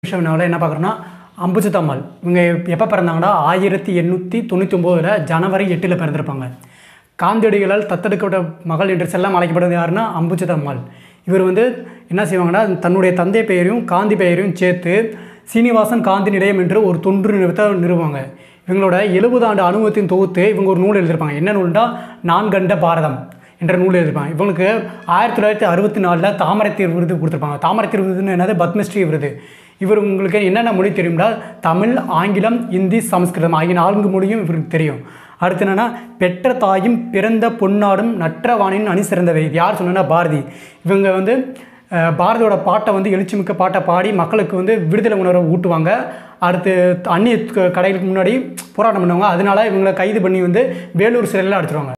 விஷயம் என்ன பார்க்குறோன்னா அம்புஜத்தம்மாள் இவங்க எப்போ பிறந்தாங்கன்னா ஆயிரத்தி எண்ணூற்றி தொண்ணூற்றி ஒம்போதில் ஜனவரி எட்டில் பிறந்திருப்பாங்க காந்தியடிகளால் தத்தெடுக்கப்பட்ட மகள் என்று செல்லம் அழைக்கப்படுவது யாருன்னா அம்புஜத்தம்மாள் இவர் வந்து என்ன செய்வாங்கன்னா தன்னுடைய தந்தை பெயரையும் காந்தி பெயரையும் சேர்த்து சீனிவாசன் காந்தி நிலையம் என்று ஒரு தொன்று நிறுவத்தை நிறுவுவாங்க இவங்களோட எழுபது ஆண்டு அனுபவத்தின் தொகுத்து இவங்க ஒரு நூல் எழுதியிருப்பாங்க என்ன நூல்னா நான் கண்ட பாரதம் என்ற நூல் எழுதியிருப்பாங்க இவங்களுக்கு ஆயிரத்தி தொள்ளாயிரத்தி அறுபத்தி நாலில் தாமரைத்தீர் விருது கொடுத்துருப்பாங்க தாமரைத்தீர் விருதுன்னு என்னது பத்மஸ்ரீ விருது இவர் உங்களுக்கு என்னென்ன மொழி தெரியும்னா தமிழ் ஆங்கிலம் இந்தி சமஸ்கிருதம் ஆகிய நான்கு மொழியும் இவருக்கு தெரியும் அடுத்து என்னென்னா பெற்ற தாயும் பிறந்த பொன்னாடும் நற்றவானின் அணி சிறந்தவை இது யார் சொன்னா பாரதி இவங்க வந்து அஹ், பாரதியோட பாட்டை வந்து எழுச்சிமிக்க பாட்டை பாடி மக்களுக்கு வந்து விடுதலை உணர்வை ஊட்டுவாங்க அடுத்து அந்நிய க- கடைகளுக்கு முன்னாடி போராட்டம் பண்ணுவாங்க அதனால இவங்களை கைது பண்ணி வந்து வேலூர் சிறையில் அடைச்சிருவாங்க